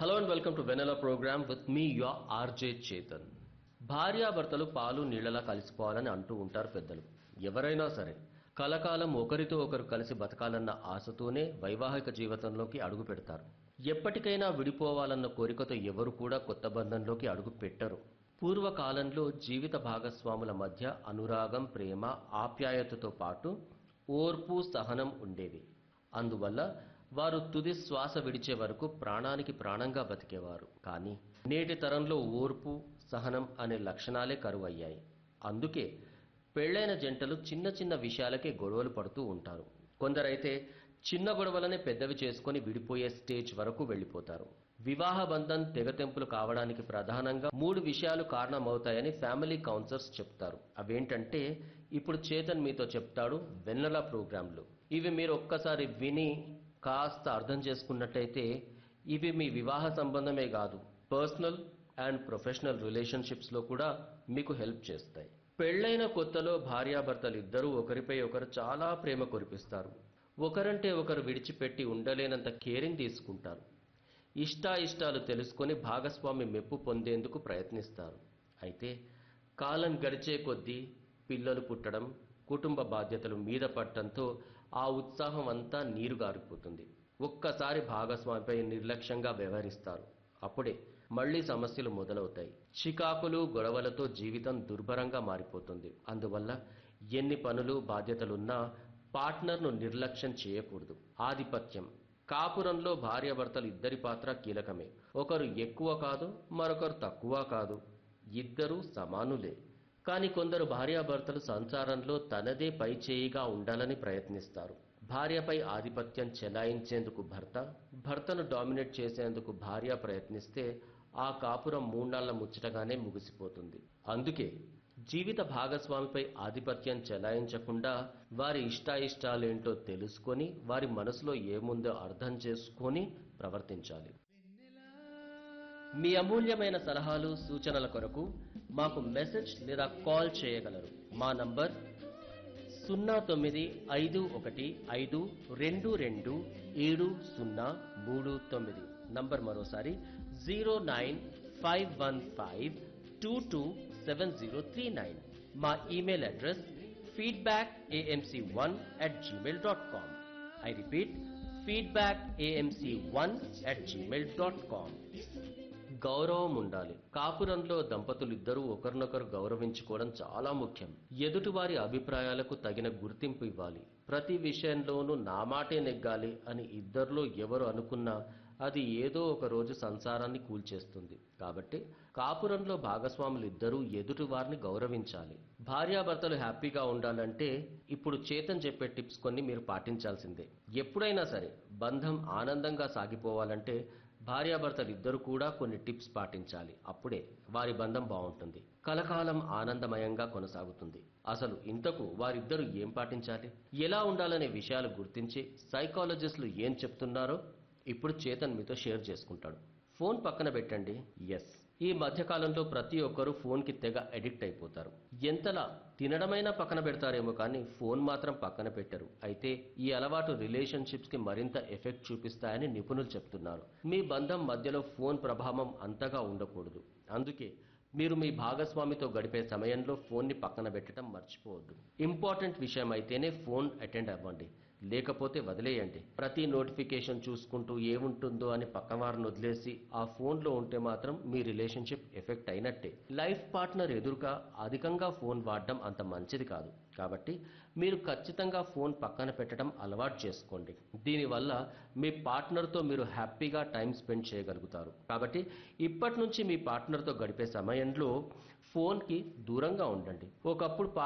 hello and welcome to Vennela programme with me your RJ Chetan భార్యాభర్తలు పాలు నీళ్ళలా కలిసిపోవాలని అంటూ ఉంటారు పెద్దలు ఎవరైనా సరే కలకాలం ఒకరితో ఒకరు కలిసి బతకాలన్న ఆశతోనే వైవాహిక జీవితంలోకి అడుగు పెడతారు ఎప్పటికైనా విడిపోవాలన్న కోరికతో ఎవరు కూడా కొత్త బంధంలోకి అడుగు పెట్టరు పూర్వకాలంలో జీవిత భాగస్వాముల మధ్య అనురాగం ప్రేమ ఆప్యాయతతో పాటు ఓర్పు సహనం ఉండేవి అందువల్ల వారు తుది శ్వాస విడిచే వరకు ప్రాణానికి ప్రాణంగా బతికేవారు కానీ నేటి తరంలో ఓర్పు సహనం అనే లక్షణాలే కరువయ్యాయి అందుకే పెళ్ళైన జంటలు చిన్న చిన్న విషయాలకే గొడవలు పడుతూ ఉంటారు కొందరైతే చిన్న గొడవలనే పెద్దవి చేసుకొని విడిపోయే స్టేజ్ వరకు వెళ్ళిపోతారు వివాహ బంధం తెగతెంపులు కావడానికి ప్రధానంగా మూడు విషయాలు కారణమవుతాయని ఫ్యామిలీ కౌన్సిలర్స్ చెప్తారు అవేంటంటే ఇప్పుడు చేతన్ మీతో చెప్తాడు వెన్నెల ప్రోగ్రాంలు ఇవి మీరు ఒక్కసారి విని కాస్త అర్థం చేసుకున్నట్టయితే ఇవి మీ వివాహ సంబంధమే కాదు పర్సనల్ అండ్ ప్రొఫెషనల్ రిలేషన్షిప్స్లో కూడా మీకు హెల్ప్ చేస్తాయి పెళ్ళైన కొత్తలో భార్యాభర్తలు ఇద్దరూ ఒకరిపై ఒకరు చాలా ప్రేమ కురిపిస్తారు ఒకరంటే ఒకరు విడిచిపెట్టి ఉండలేనంత కేరింగ్ తీసుకుంటారు ఇష్టాయిష్టాలు తెలుసుకొని భాగస్వామి మెప్పు పొందేందుకు ప్రయత్నిస్తారు అయితే కాలం గడిచే కొద్దీ పిల్లలు పుట్టడం కుటుంబ బాధ్యతలు మీద పడటంతో ఆ ఉత్సాహం అంతా నీరుగారిపోతుంది ఒక్కసారి భాగస్వామిపై నిర్లక్ష్యంగా వ్యవహరిస్తారు అప్పుడే మళ్ళీ సమస్యలు మొదలవుతాయి చికాకులు గొడవలతో జీవితం దుర్భరంగా మారిపోతుంది అందువల్ల ఎన్ని పనులు బాధ్యతలున్నా పార్ట్నర్ను నిర్లక్ష్యం చేయకూడదు ఆధిపత్యం కాపురంలో భార్యాభర్తలు ఇద్దరి పాత్ర కీలకమే ఒకరు ఎక్కువ కాదు మరొకరు తక్కువ కాదు ఇద్దరూ సమానులే కానీ కొందరు భార్యాభర్తలు సంసారంలో తనదే పై చేయిగా ఉండాలని ప్రయత్నిస్తారు భార్యపై ఆధిపత్యం చెలాయించేందుకు భర్త భర్తను డామినేట్ చేసేందుకు భార్య ప్రయత్నిస్తే ఆ కాపురం మూడాళ్ల ముచ్చటగానే ముగిసిపోతుంది అందుకే జీవిత భాగస్వామిపై ఆధిపత్యం చెలాయించకుండా వారి ఇష్టాయిష్టాలేంటో తెలుసుకొని వారి మనసులో ఏముందో అర్థం చేసుకొని ప్రవర్తించాలి మీ అమూల్యమైన సలహాలు సూచనల కొరకు మాకు మెసేజ్ లేదా కాల్ చేయగలరు మా నంబర్ సున్నా తొమ్మిది ఐదు ఒకటి ఐదు రెండు రెండు ఏడు సున్నా మూడు తొమ్మిది నంబర్ మరోసారి zero nine five one five two two seven zero three nine మా email address feedback AMC one at Gmail dot com I repeat feedback AMC one at Gmail dot com గౌరవం ఉండాలి కాపురంలో దంపతులు ఇద్దరూ ఒకరినొకరు గౌరవించుకోవడం చాలా ముఖ్యం ఎదుటివారి అభిప్రాయాలకు తగిన గుర్తింపు ఇవ్వాలి ప్రతి విషయంలోనూ నా మాటే నెగ్గాలి అని ఇద్దరిలో ఎవరు అనుకున్నా అది ఏదో ఒక రోజు సంసారాన్ని కూల్చేస్తుంది కాబట్టి కాపురంలో భాగస్వాములు ఇద్దరూ ఎదుటి వారిని గౌరవించాలి భార్యాభర్తలు హ్యాపీగా ఉండాలంటే ఇప్పుడు చేతన్ చెప్పే టిప్స్ కొన్ని మీరు పాటించాల్సిందే ఎప్పుడైనా సరే బంధం ఆనందంగా సాగిపోవాలంటే భార్యాభర్తలు ఇద్దరు కూడా కొన్ని టిప్స్ పాటించాలి అప్పుడే వారి బంధం బాగుంటుంది కలకాలం ఆనందమయంగా కొనసాగుతుంది అసలు ఇంతకు వారిద్దరూ ఏం పాటించాలి ఎలా ఉండాలనే విషయాలు గుర్తించి సైకాలజిస్టులు ఏం చెప్తున్నారో ఇప్పుడు చేతన్ మీతో షేర్ చేసుకుంటాడు ఫోన్ పక్కన పెట్టండి ఎస్ ఈ మధ్యకాలంలో ప్రతి ఒక్కరూ ఫోన్కి తెగ అడిక్ట్ అయిపోతారు ఎంతలా తినడమైనా పక్కన పెడతారేమో కానీ ఫోన్ మాత్రం పక్కన పెట్టరు అయితే ఈ అలవాటు రిలేషన్షిప్స్కి మరింత ఎఫెక్ట్ చూపిస్తాయని నిపుణులు చెప్తున్నారు మీ బంధం మధ్యలో ఫోన్ ప్రభావం అంతగా ఉండకూడదు అందుకే మీరు మీ భాగస్వామితో గడిపే సమయంలో ఫోన్ని పక్కన పెట్టడం మర్చిపోవద్దు ఇంపార్టెంట్ విషయం అయితేనే ఫోన్ అటెండ్ అవ్వండి లేకపోతే వదిలేయండి ప్రతి నోటిఫికేషన్ చూసుకుంటూ ఏముంటుందో అని పక్కవారిని వదిలేసి ఆ ఫోన్లో ఉంటే మాత్రం మీ రిలేషన్షిప్ ఎఫెక్ట్ అయినట్టే లైఫ్ పార్ట్నర్ ఎదురుగా అధికంగా ఫోన్ వాడడం అంత మంచిది కాదు కాబట్టి మీరు ఖచ్చితంగా ఫోన్ పక్కన పెట్టడం అలవాటు చేసుకోండి దీనివల్ల మీ పార్ట్నర్తో మీరు హ్యాపీగా టైం స్పెండ్ చేయగలుగుతారు కాబట్టి ఇప్పటి నుంచి మీ పార్ట్నర్తో గడిపే సమయంలో ఫోన్కి దూరంగా ఉండండి ఒకప్పుడు